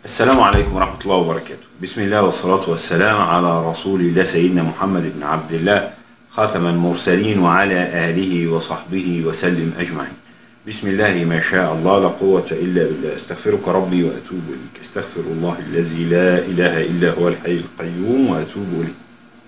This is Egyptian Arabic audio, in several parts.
السلام عليكم ورحمة الله وبركاته بسم الله والصلاة والسلام على رسول الله سيدنا محمد بن عبد الله خاتم المرسلين وعلى آله وصحبه وسلم أجمعين بسم الله ما شاء الله لا قوة إلا بالله استغفرك ربي وأتوب إليك استغفر الله الذي لا إله إلا هو الحي القيوم وأتوب إليه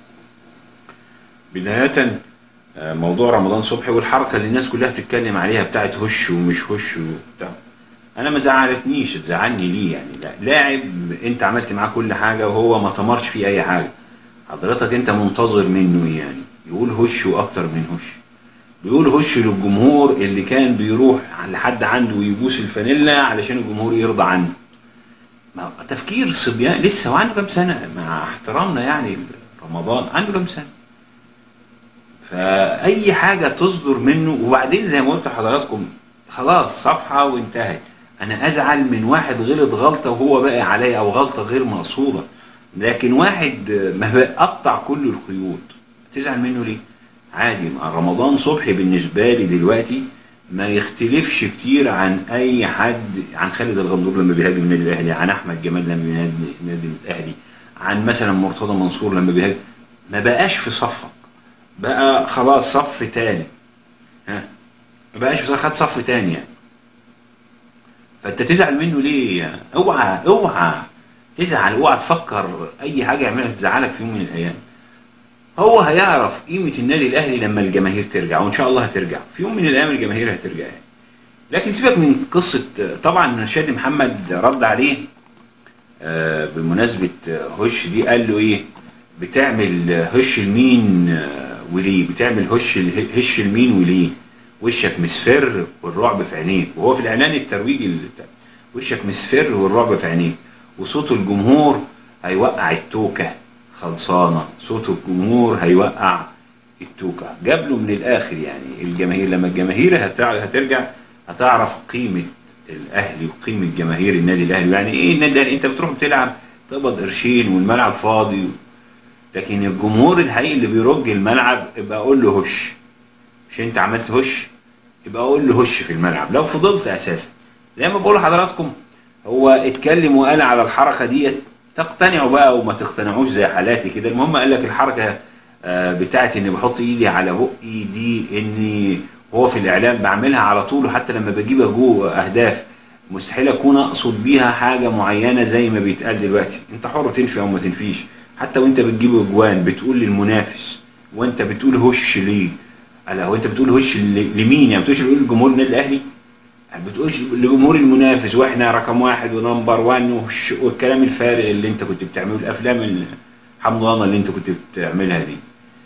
بداية آه، موضوع رمضان صبحي والحركة اللي الناس كلها بتتكلم عليها بتاعت هش ومش هش وبتاع انا ما زعلتنيش تزعلني ليه يعني لا لاعب انت عملت معاه كل حاجه وهو ما تمرش فيه اي حاجه حضرتك انت منتظر منه ايه يعني يقول هش واكتر من هش بيقول هش للجمهور اللي كان بيروح لحد عنده ويبوس الفانيلا علشان الجمهور يرضى عنه ما تفكير صبيان لسه وعنده كام سنه مع احترامنا يعني رمضان عنده كام سنه فاي حاجه تصدر منه وبعدين زي ما قلت لحضراتكم خلاص صفحه وانتهت انا ازعل من واحد غلط غلطه وهو بقى عليا او غلطه غير مقصوده لكن واحد ما بقى قطع كل الخيوط تزعل منه ليه عادي مع رمضان صبحي بالنسبه لي دلوقتي ما يختلفش كتير عن اي حد عن خالد الغندور لما بيهاجم النادي الاهلي عن احمد جمال لما بيهاجم النادي الاهلي عن مثلا مرتضى منصور لما بيهاجم ما بقاش في صفك بقى خلاص صف تاني ها ما بقاش في صف خد صف تاني يعني فانت تزعل منه ليه يعني اوعى اوعى تزعل اوعى تفكر اي حاجه يعملها تزعلك في يوم من الايام هو هيعرف قيمه النادي الاهلي لما الجماهير ترجع وان شاء الله هترجع في يوم من الايام الجماهير هترجع يعني لكن سيبك من قصه طبعا شادي محمد رد عليه آه، بمناسبه هش دي قال له ايه بتعمل هش لمين آه، وليه بتعمل هش هش لمين وليه وشك مصفر والرعب في عينيك وهو في الاعلان الترويجي اللي بتاع وشك مصفر والرعب في عينيك وصوت الجمهور هيوقع التوكه خلصانه صوت الجمهور هيوقع التوكه جاب له من الاخر يعني الجماهير لما الجماهير هتع- هترجع هتعرف قيمه الاهلي وقيمه جماهير النادي الاهلي يعني ايه النادي الاهلي انت بتروح بتلعب تقبض قرشين والملعب فاضي لكن الجمهور الحقيقي اللي بيرج الملعب يبقى اقول له هش مش انت عملت هش يبقى اقول له هش في الملعب لو فضلت اساسا زي ما بقول لحضراتكم هو اتكلم وقال على الحركه ديت تقتنعوا بقى وما تقتنعوش زي حالاتي كده المهم قال لك الحركه آه، بتاعت اني بحط ايدي على بقي دي اني هو في الاعلام بعملها على طول وحتى لما بجيب جوه اهداف مستحيل اكون اقصد بيها حاجه معينه زي ما بيتقال دلوقتي انت حر تنفي او ما تنفيش حتى وانت بتجيب اجوان بتقول للمنافس وانت بتقول هش ليه قال هو انت بتقول هش ل- لمين يعني بتقولش بتقول لجمهور النادي الاهلي يعني بتقولش لجمهور المنافس واحنا رقم واحد ونمبر وان وش- والكلام الفارغ اللي انت كنت بتعمله الافلام الحمضانه اللي انت كنت بتعملها دي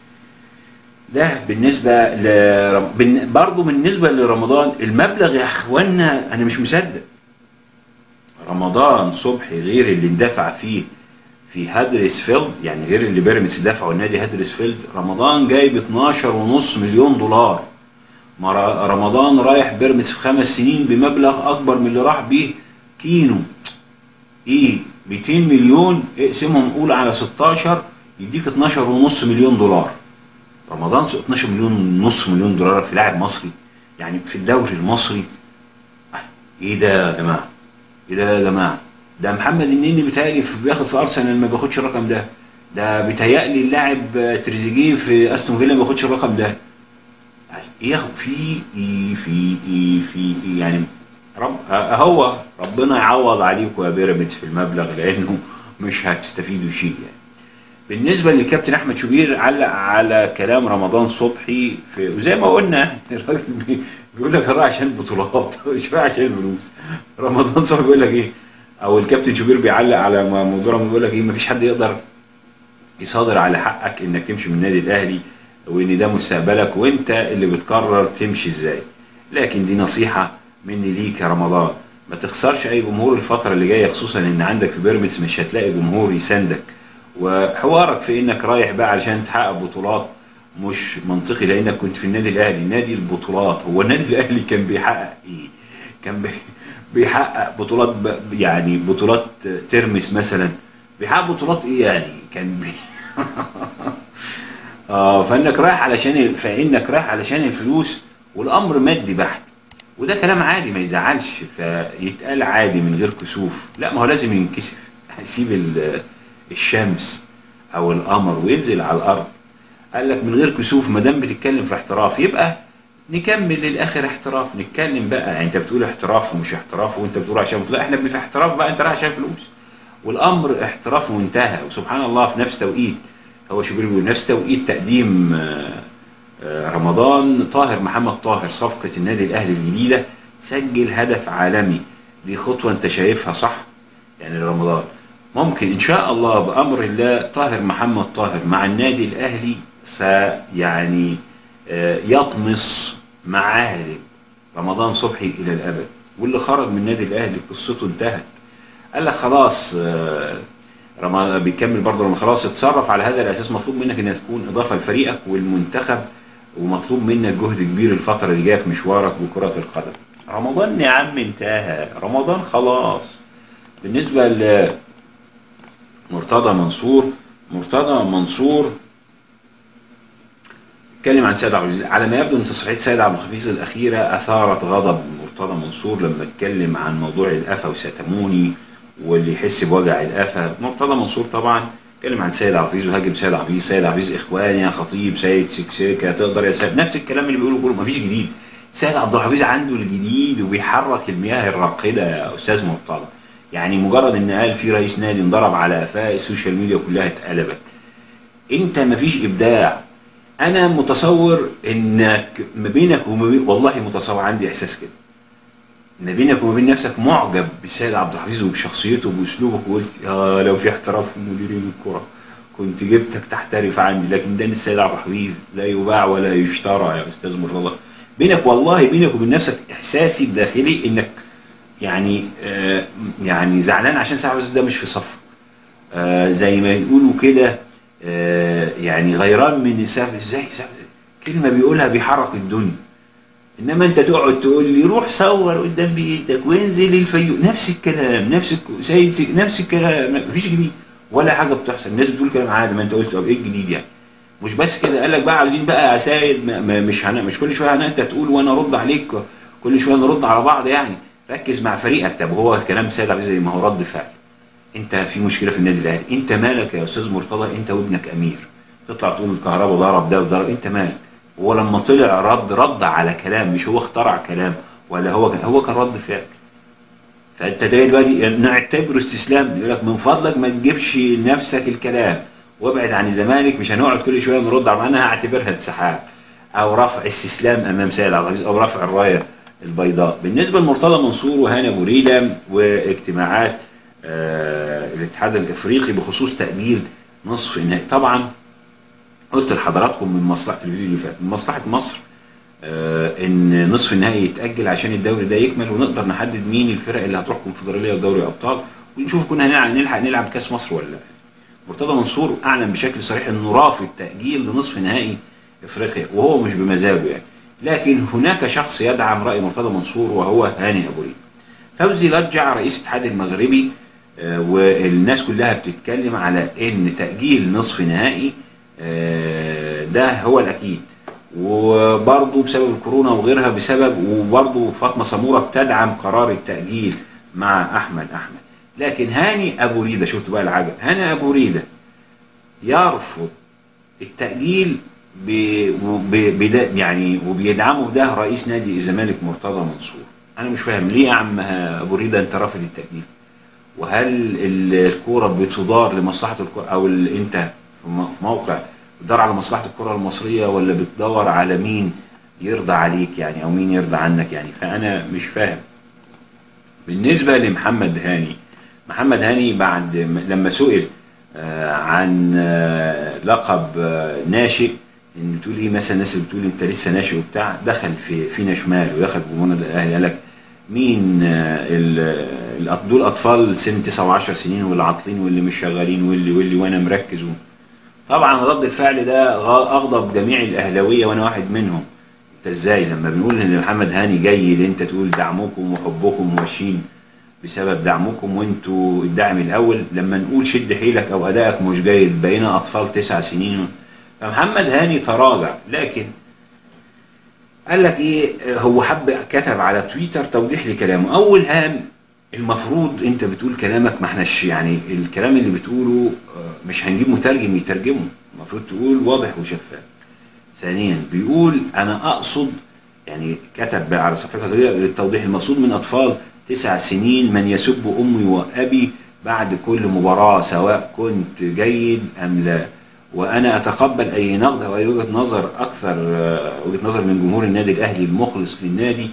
ده بالنسبه ل بن- برضه بالنسبه لرمضان المبلغ يا اخوانا انا مش مصدق رمضان صبحي غير اللي اندفع فيه في هادرسفيلد يعني غير اللي بيراميدز دفعه النادي هادرسفيلد رمضان جايب 12.5 مليون دولار ما ر- رمضان رايح بيراميدز في خمس سنين بمبلغ اكبر من اللي راح بيه كينو ايه 200 مليون اقسمهم قول على 16 يديك 12.5 مليون دولار رمضان 12 مليون نص مليون دولار في لاعب مصري يعني في الدوري المصري ايه ده يا جماعه ايه ده يا جماعه ده محمد النني بيتهيألي في- بياخد في ارسنال ما بياخدش الرقم ده ده بيتهيألي اللاعب آه، تريزيجيه في استون فيلا ما بياخدش الرقم ده ايه ياخد في ايه في ايه في ايه يعني رب آه، هو ربنا يعوض عليكم يا بيراميدز في المبلغ لانه مش هتستفيدوا شيء يعني بالنسبه للكابتن احمد شوبير علق على كلام رمضان صبحي في وزي ما قلنا الراجل بي- بيقول لك راح عشان البطولات مش رايح عشان الفلوس رمضان صبحي بيقول لك ايه او الكابتن شوبير بيعلق على موضوع رمضان بيقول لك ايه مفيش حد يقدر يصادر على حقك انك تمشي من النادي الاهلي وان ده مستقبلك وانت اللي بتقرر تمشي ازاي لكن دي نصيحه مني ليك يا رمضان ما تخسرش اي جمهور الفتره اللي جايه خصوصا ان عندك في بيراميدز مش هتلاقي جمهور يساندك وحوارك في انك رايح بقى علشان تحقق بطولات مش منطقي لانك كنت في النادي الاهلي نادي البطولات هو النادي الاهلي كان بيحقق ايه كان بي بيحقق بطولات ب- يعني بطولات ترمس مثلا بيحقق بطولات ايه يعني كان بي اه فانك رايح علشان ال- فانك رايح علشان الفلوس والامر مادي بحت وده كلام عادي ما يزعلش فيتقال عادي من غير كسوف لا ما هو لازم ينكسف هيسيب ال- الشمس او القمر وينزل على الارض قال لك من غير كسوف ما دام بتتكلم في احتراف يبقى نكمل للاخر احتراف نتكلم بقى يعني انت بتقول احتراف ومش احتراف وانت بتقول عشان لا احنا في احتراف بقى انت رايح عشان فلوس والامر احتراف وانتهى وسبحان الله في نفس توقيت هو شو بيقول نفس توقيت تقديم آه، آه، رمضان طاهر محمد طاهر صفقة النادي الأهلي الجديدة سجل هدف عالمي دي خطوة أنت شايفها صح يعني رمضان ممكن إن شاء الله بأمر الله طاهر محمد طاهر مع النادي الأهلي سيعني آه، يطمس معالم رمضان صبحي إلى الأبد واللي خرج من النادي الأهلي قصته انتهت قال لك خلاص آه، رمضان بيكمل برضه لما خلاص اتصرف على هذا الاساس مطلوب منك انك تكون اضافه لفريقك والمنتخب ومطلوب منك جهد كبير الفتره اللي جايه في مشوارك بكره القدم. رمضان يا عم انتهى، رمضان خلاص. بالنسبه لمرتضى منصور مرتضى منصور اتكلم عن سيد عبد العزيز على ما يبدو ان تصريحات سيد عبد الحفيظ الاخيره اثارت غضب مرتضى منصور لما اتكلم عن موضوع القفا وستموني واللي يحس بوجع القفا مرتضى منصور طبعا اتكلم عن سيد عبد الحفيظ وهاجم سيد عبد الحفيظ سيد عبد الحفيظ اخواني يا خطيب سيد سكسيكا تقدر يا سيد نفس الكلام اللي بيقوله كله مفيش جديد سيد عبد الحفيظ عنده الجديد وبيحرك المياه الراقده يا استاذ مرتضى يعني مجرد ان قال في رئيس نادي انضرب على قفاه السوشيال ميديا كلها اتقلبت انت مفيش ابداع انا متصور انك ما بينك وما بين والله متصور عندي احساس كده ما بينك وما بين نفسك معجب بالسيد عبد الحفيظ وبشخصيته وباسلوبك وقلت يا لو في احتراف في مديرين الكره كنت جبتك تحترف عني لكن ده السيد عبد الحفيظ لا يباع ولا يشترى يا استاذ مرتضى بينك والله بينك وبين نفسك احساسي الداخلي انك يعني آه يعني زعلان عشان سيد عبد الحفيظ ده مش في صفك آه زي ما يقولوا كده آه يعني غيران من سبب ازاي سبب كلمه بيقولها بيحرك الدنيا انما انت تقعد تقول لي روح صور قدام بيتك وانزل الفيوم نفس الكلام نفس الك... سيد سي- نفس الكلام مفيش جديد ولا حاجه بتحصل الناس بتقول كلام عادي ما انت قلت طب ايه الجديد يعني مش بس كده قال لك بقى عاوزين بقى يا سيد ما ما مش هن... مش كل شويه هن... انت تقول وانا ارد عليك كل شويه نرد على بعض يعني ركز مع فريقك طب هو كلام سيد عبد العزيز ما هو رد فعل انت في مشكله في النادي الاهلي انت مالك يا استاذ مرتضى انت وابنك امير تطلع تقول الكهرباء ضرب ده وضرب انت مالك هو لما طلع رد رد على كلام مش هو اخترع كلام ولا هو كان هو كان رد فعل فانت ده دلوقتي نعتبره استسلام يقول لك من فضلك ما تجيبش لنفسك الكلام وابعد عن الزمالك مش هنقعد كل شويه نرد على انا هعتبرها انسحاب او رفع استسلام امام سيد عبد العزيز او رفع الرايه البيضاء بالنسبه لمرتضى منصور وهاني ابو ريده واجتماعات آه الاتحاد الافريقي بخصوص تاجيل نصف النهائي طبعا قلت لحضراتكم من مصلحه الفيديو اللي فات من مصلحه مصر آه ان نصف النهائي يتاجل عشان الدوري ده يكمل ونقدر نحدد مين الفرق اللي هتروح كونفدراليه ودوري ابطال ونشوف كنا هنلعب نلحق نلعب كاس مصر ولا لا مرتضى منصور اعلن بشكل صريح انه رافض تاجيل لنصف نهائي افريقيا وهو مش بمزاجه يعني لكن هناك شخص يدعم راي مرتضى منصور وهو هاني ابو ريد فوزي لجع رئيس الاتحاد المغربي آه، والناس كلها بتتكلم على ان تاجيل نصف نهائي آه، ده هو الاكيد وبرضه بسبب الكورونا وغيرها بسبب وبرضه فاطمه سموره بتدعم قرار التاجيل مع احمد احمد لكن هاني ابو ريده شفت بقى العجب هاني ابو ريده يرفض التاجيل ب... ب... بدا يعني وبيدعمه في ده رئيس نادي الزمالك مرتضى منصور انا مش فاهم ليه يا عم ابو ريده انت رافض التاجيل وهل ال- الكوره بتدار لمصلحه الكوره او ال- انت في م- في موقع بتدور على مصلحه الكره المصريه ولا بتدور على مين يرضى عليك يعني او مين يرضى عنك يعني فانا مش فاهم بالنسبه لمحمد هاني محمد هاني بعد م- لما سئل آه، عن آه، لقب آه، ناشئ ان بتقول ايه مثلا الناس اللي بتقول انت لسه ناشئ وبتاع دخل في فينا شمال ودخل جمهور الاهلي قال لك مين آه، ال- الأط- دول اطفال سن 9 و10 سنين واللي عاطلين واللي مش شغالين واللي واللي وانا مركز و- طبعا رد الفعل ده غ- اغضب جميع الاهلاويه وانا واحد منهم انت ازاي لما بنقول ان محمد هاني جاي اللي انت تقول دعمكم وحبكم ماشيين بسبب دعمكم وانتوا الدعم الاول لما نقول شد حيلك او ادائك مش جيد بقينا اطفال تسع سنين فمحمد هاني تراجع لكن قال لك ايه هو حب كتب على تويتر توضيح لكلامه اول هام المفروض انت بتقول كلامك ما احناش يعني الكلام اللي بتقوله آه، مش هنجيب مترجم يترجمه المفروض تقول واضح وشفاف ثانيا بيقول انا اقصد يعني كتب بقى على صفحته للتوضيح المقصود من اطفال تسع سنين من يسب امي وابي بعد كل مباراه سواء كنت جيد ام لا وانا اتقبل اي نقد او اي وجهه نظر اكثر آه، وجهه نظر من جمهور النادي الاهلي المخلص للنادي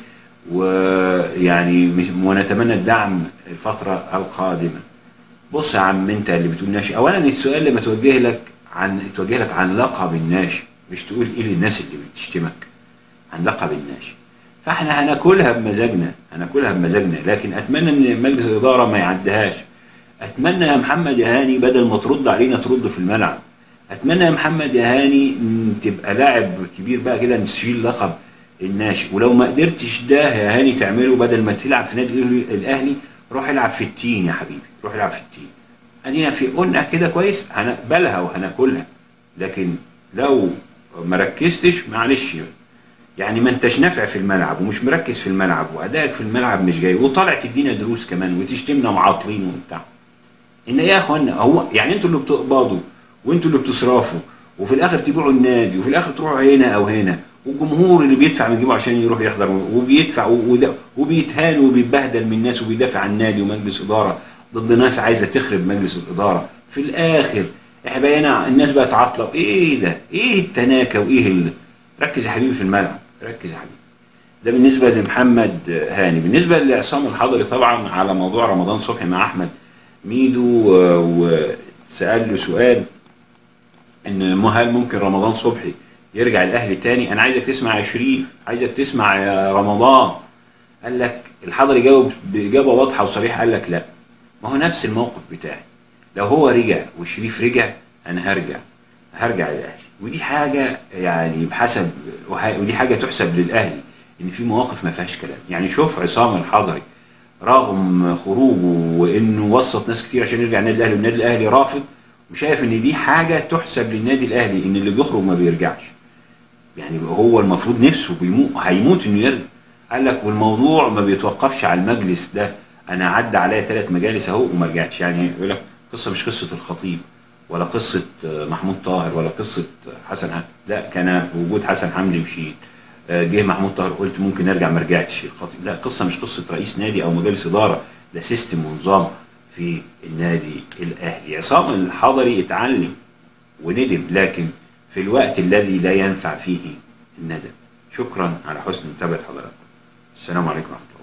ويعني مش- ونتمنى الدعم الفتره القادمه بص يا عم انت اللي بتقول ناشئ اولا السؤال لما توجه لك عن توجه لك عن لقب الناشئ مش تقول ايه للناس اللي بتشتمك عن لقب الناشئ فاحنا هناكلها بمزاجنا هناكلها بمزاجنا لكن اتمنى ان مجلس الاداره ما يعدهاش اتمنى يا محمد يا هاني بدل ما ترد علينا ترد في الملعب اتمنى يا محمد يا هاني ان تبقى لاعب كبير بقى كده نشيل لقب الناشئ ولو ما قدرتش ده يا هاني تعمله بدل ما تلعب في نادي الأهلي- الاهلي روح العب في التين يا حبيبي روح العب في التين ادينا في قلنا كده كويس هنقبلها وهناكلها لكن لو ما ركزتش معلش يعني ما انتش نافع في الملعب ومش مركز في الملعب وادائك في الملعب مش جاي وطالع تدينا دروس كمان وتشتمنا معاطلين وبتاع ان ايه يا اخوانا هو يعني انتوا اللي بتقبضوا وانتوا اللي بتصرفوا وفي الاخر تبيعوا النادي وفي الاخر تروحوا هنا او هنا والجمهور اللي بيدفع من جيبه عشان يروح يحضر وبيدفع وده- وبيتهان وبيتبهدل من الناس وبيدافع عن النادي ومجلس اداره ضد ناس عايزه تخرب مجلس الاداره في الاخر احنا بقينا الناس بقت عاطله ايه ده؟ ايه التناكه وايه اللي ركز يا حبيبي في الملعب ركز يا حبيبي ده بالنسبه لمحمد هاني بالنسبه لعصام الحضري طبعا على موضوع رمضان صبحي مع احمد ميدو آه، وسال له سؤال ان مو- هل ممكن رمضان صبحي يرجع الاهلي تاني انا عايزك تسمع يا شريف عايزك تسمع يا رمضان قال لك الحضري جاوب باجابه واضحه وصريحه قال لك لا ما هو نفس الموقف بتاعي لو هو رجع وشريف رجع انا هرجع هرجع للاهلي ودي حاجه يعني بحسب وح- ودي حاجه تحسب للاهلي ان في مواقف ما فيهاش كلام يعني شوف عصام الحضري رغم خروجه وانه وسط ناس كتير عشان يرجع النادي الاهلي والنادي الاهلي رافض وشايف ان دي حاجه تحسب للنادي الاهلي ان اللي بيخرج ما بيرجعش يعني هو المفروض نفسه بيموت هيموت انه يرجع قال لك والموضوع ما بيتوقفش على المجلس ده انا عدى عليا ثلاث مجالس اهو وما رجعتش يعني يقول لك قصه مش قصه الخطيب ولا قصه محمود طاهر ولا قصه حسن حمدي لا كان في وجود حسن حمدي وشيل آه، جه محمود طاهر قلت ممكن نرجع ما رجعتش الخطيب لا قصه مش قصه رئيس نادي او مجالس اداره ده سيستم ونظام في النادي الاهلي عصام الحضري اتعلم وندم لكن في الوقت الذي لا ينفع فيه الندم شكرا على حسن متابعه حضراتكم السلام عليكم ورحمه الله